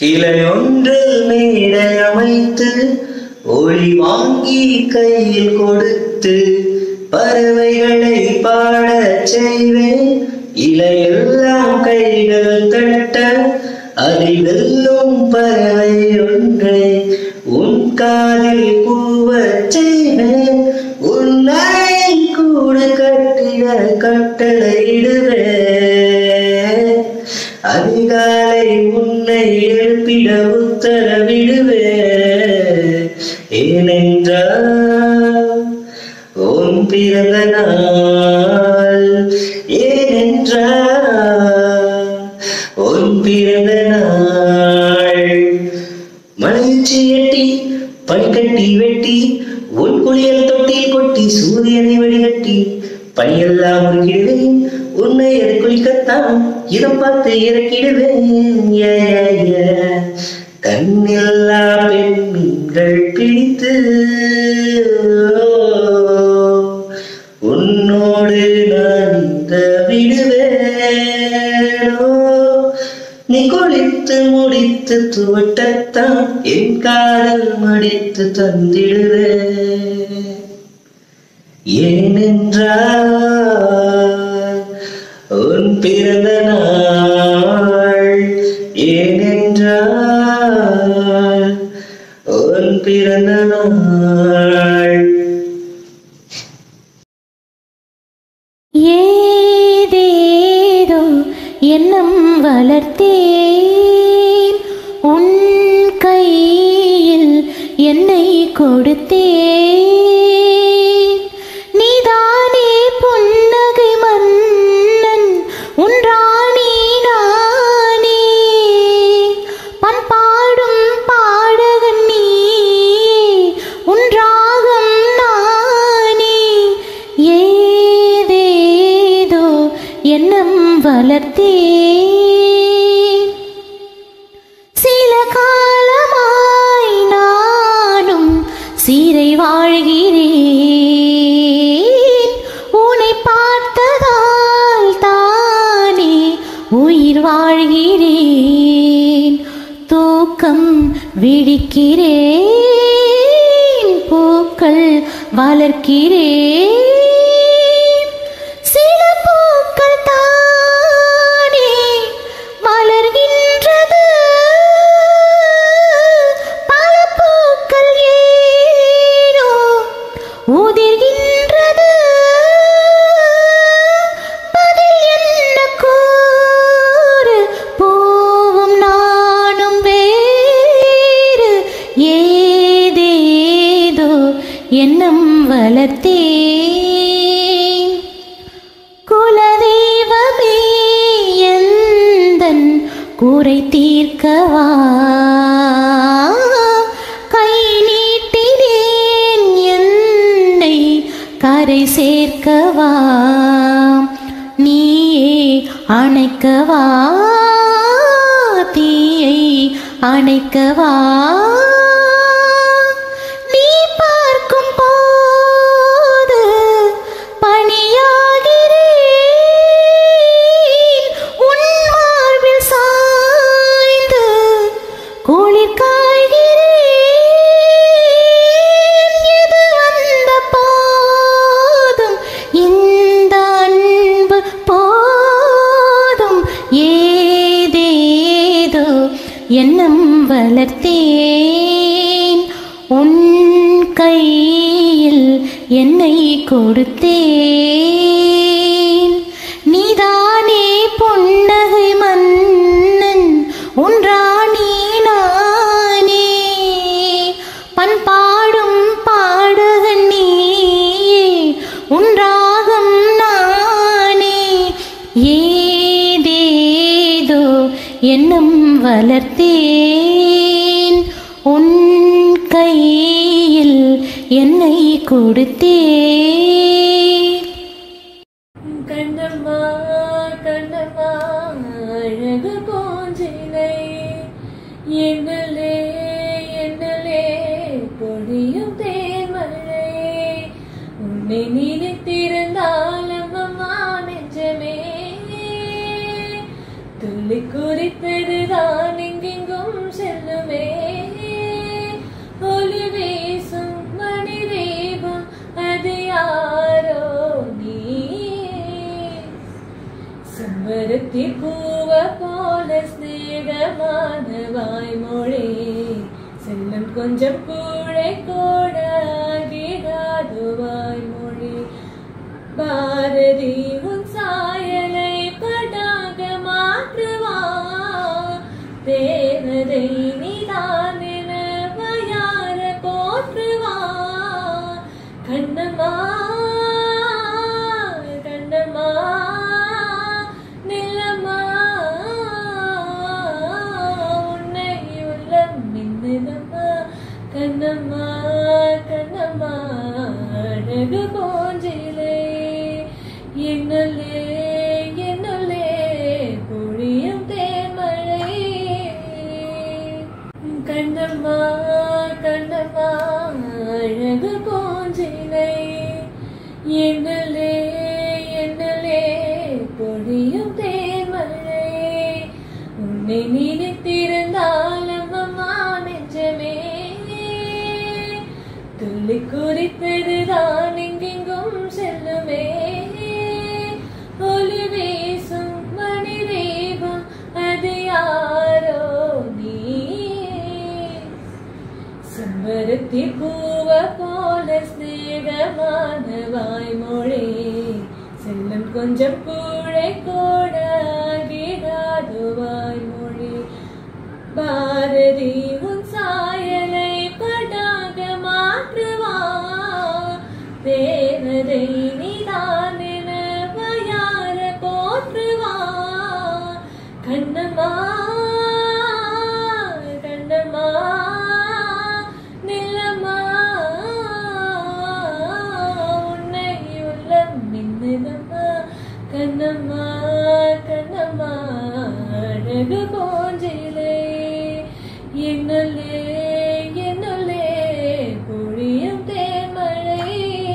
கிளையொன்றில் மேடை அமைத்து ஒளி வாங்கி கையில் கொடுத்து பறவைகளை பாடச் செய்வேன் இலையெல்லாம் கைகள் தட்ட அதில் வெல்லும் பறவை ஒன்றை உன் காதில் கூவச் செய்வேன் உன்னை கூடு கட்டிட கட்டளையிடுவேன் அதிகாலை உன்னை எழுப்பிட உத்தரவிடுவேன் ஏனென்றால் உன் பிறந்த நாள் ஏனென்றால் உன் பிறந்த நாள் மலைச்சி எட்டி பனிக்கட்டி வெட்டி உன் குளியல் தொட்டில் கொட்டி சூரியனை வழிகட்டி பனியெல்லாம் உருக்கிடுவேன் உன்னை எதை குளிக்கத்தான் இடம் பார்த்து இறக்கிடுவேன் ஏ, ஏ, ஏ. கண்ணில்லா பெண்கள் பிடித்து உன்னோடு நான் இந்த விடுவேனோ நீ குளித்து முடித்து துவட்டத்தான் என் காதல் மடித்து தந்திடுவேன் ஏனென்றால் உன் பிறந்த நாள் ஏனென்றால் உன் பிறந்த நாள் ஏதேதோ எண்ணம் வளர்த்தேன் உன் கையில் என்னை கொடுத்தேன் நீதானே புன்னகை மன்னன் உன் ராணி நானே பண்பாடும் பாடகன் நீ உன் ராகம் நானே ஏதேதோ எண்ணம் வளர்த்தேன் சில காலமாய் நானும் சீரை வாழ்கிறேன் உன்னை பார்த்ததால் தானே உயிர் வாழ்கிறேன் தூக்கம் விழிக்கிறேன் பூக்கள் வளர்க்கிறேன் சில பூக்கள் தானே மலர்கின்றது பல பூக்கள் ஏனோ உதிர்கின்றது பதில் என்ன கூறு பூவும் நானும் வேறு ஏதேதோ எண்ணம் வளர்த்தேன் குலதெய்வமே எந்தன் கூரை தீர்க்கவா கை நீட்டினேன் என்னை கரை சேர்க்கவா நீயே அணைக்கவா தீயை அணைக்கவா நீ பார்க்கும் போது பணியாகிறேன் உன் மார்பில் சாய்ந்து குளிர் காய்கிறேன் எது வந்த போதும் இந்த அன்பு போதும் ஏதேதோ எண்ணம் வளர்த்தேன் உன் கையில் என்னை கொடுத்தேன் நீதானே புன்னகை மன்னன் உன் ராணி நானே பண்பாடும் பாடகன் நீயே உன் ராகம் நானே ஏதேதோ எண்ணம் வளர்த்தேன் உன் கையில் என்னை கொடுத்தேன் கண்ணம்மா கண்ணம்மா அழகு போஞ்சினை என்னலே என்னலே பொழியும் தேன்மழை உன்னை நினைத்திருந்தால் அம்மம்மா நெஞ்சமே துள்ளி குறித்ததுதான் எங்கெங்கும் செம்பருத்தி பூவ போல ஸ்நேகமான வாய்மொழி செல்லும் கொஞ்சம் கூடை கோடாகிடாது வாய்மொழி பாரதி உன் சாயலை படாக மாற்றுவா தேவதை நீதான் என வயார போற்றுவா கண்ணம்மா கண்ணம்மா நில்லம்மா உன்னை உள்ளம் மின்னுதம்மா கண்ணம்மா கண்ணம்மா அழகு போஞ்சிலே என்னலே என்னலே பொழியும் தேமழை கண்ணம்மா கண்ணம்மா அழகு போஞ்சிலை என்னலே என்னலே பொழியும் தேமழை உன்னை நினைத்திருந்தாலும் அம்மா நெஞ்சமே துள்ளி குறித்ததுதான் எங்கெங்கும் செல்லுமே ஒளி வீசும் மணி தீபம் அது யாரோ நீ செம்பருத்தி பூவ போல ஸ்நேகமான வாய்மொழி செல்லும் கொஞ்சம் கூழை கோடாகிடாது வாய்மொழி பாரதி உன் சாயலை படாக மாற்றுவா தேவதை நீதான் என வயார போற்றுவா கண்ணம்மா கண்ணம்மா நில்லம்மா உன்னை உள்ளம் மின்னுதம்மா கண்ணம்மா கண்ணம்மா அழகு போஞ்சிலே என்னலே என்னலே பொழியும் தேமழை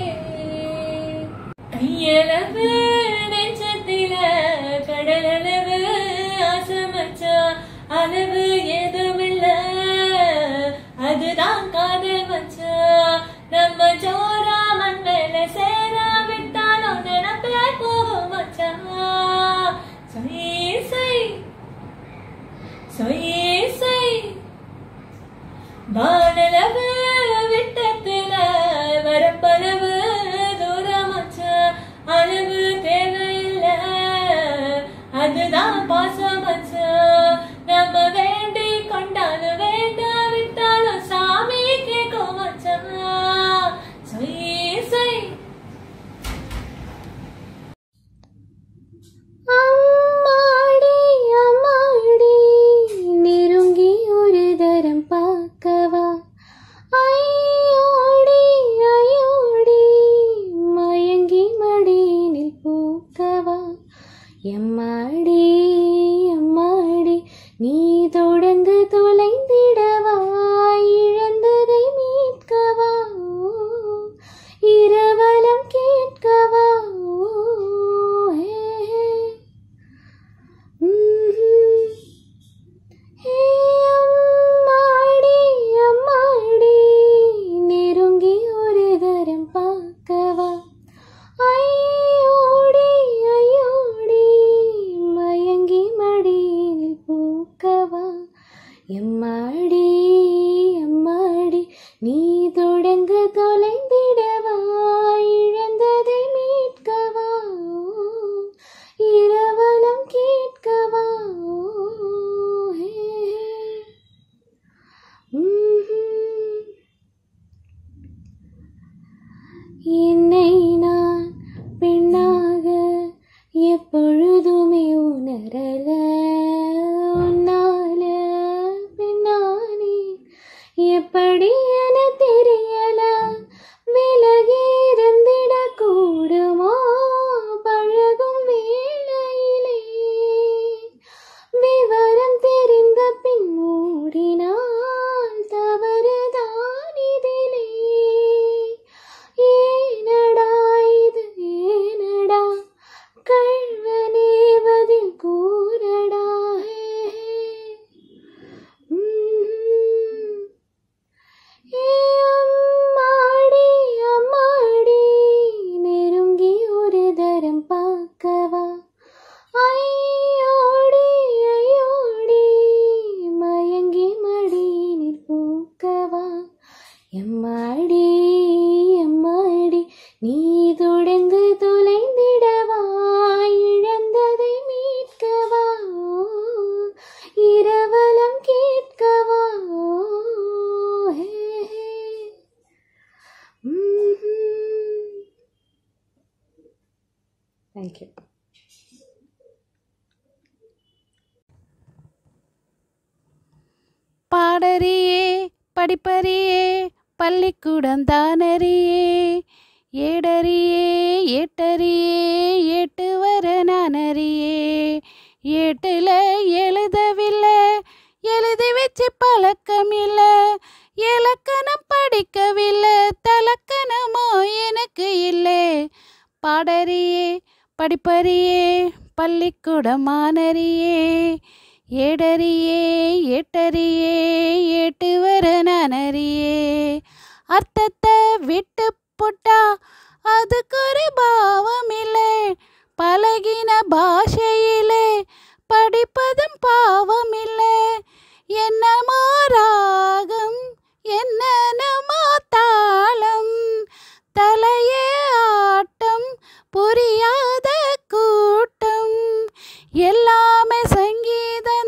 கையளவு நெஞ்சத்தில கடலளவு அசமச்சா அளவு எதுமில்ல அதுதான் காதல் மச்சா நம்ம ஜோரா மண் மேல சேரா விட்டாலும் நினப்பே போகும் மச்சா சொய் சொய் சொய் வானளவு விட்டத்துல வரப்பளவு தூரமச்ச அளவு தேவையில்ல அதுதான் பாசமச்ச நம்ம வேண்டி கொண்டாலும் வேண்டா விட்டாலும் சாமி கேட்கும் மச்சா சொய் சொய் அம்மாடி அம்மாடி நெருங்கி ஒரு தரம் பார்க்கவா ஐயோடி ஐயோடி மயங்கி மடியினில் பூக்கவா எம்மாடி எம்மாடி நீ தொடர்ந்து தொலைந்திடவா இழந்ததை மீட்கவா இரவலம் கேட்கவா ஹே ஹே ஹே அம்மாடி அம்மாடி நெருங்கி ஒரு தரம் பார்க்கவா ஐயோடி ஐயோடி தொடங்கு தொலைந்திடவா இழந்ததை மீட்கவா இரவலம் கேட்கவா ஹே, ஹே. ம்ஹும். Thank you. பாடறியே படிப்பறியே பள்ளிக்கூடம் தானறியே ஏடறியே ஏட்டறியே ஏட்டு வர நான் அறியே ஏட்டுல எழுதவில்லை எழுதி வச்சு பழக்கம் இல்லை இலக்கணம் படிக்கவில்லை தலக்கணமோ எனக்கு இல்லை பாடறியே படிப்பறியே பள்ளிக்கூடம் மானறியே ஏடறியே ஏட்டறியே ஏட்டு வர நான் அறியே அர்த்தத்தை விட்டு புட்டா அதுக்கு ஒரு பாவம் இல்லை பழகின பாஷையிலே படிப்பதும் பாவம் இல்லை என்னமோ ராகம் என்னென்னமோ தாளம் தலையே ஆட்டம் புரியாத கூட்டம் எல்லாமே சங்கீதம்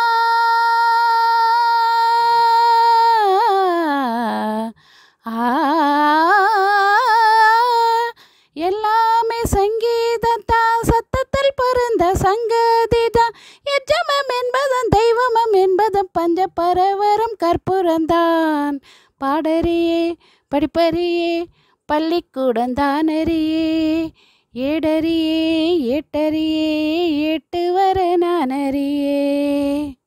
எல்லாமே சங்கீதம் தான் சத்தத்தில் பிறந்த சங்கதி தான் எஜமம் என்பதும் தெய்வமம் என்பதும் பஞ்ச பரவரம் கற்பூரந்தான் பாடறியே படிப்பறியே பள்ளிக்கூடம் தானறியே ஏடறியே ஏட்டறியே ஏட்டு வர நான் அறியே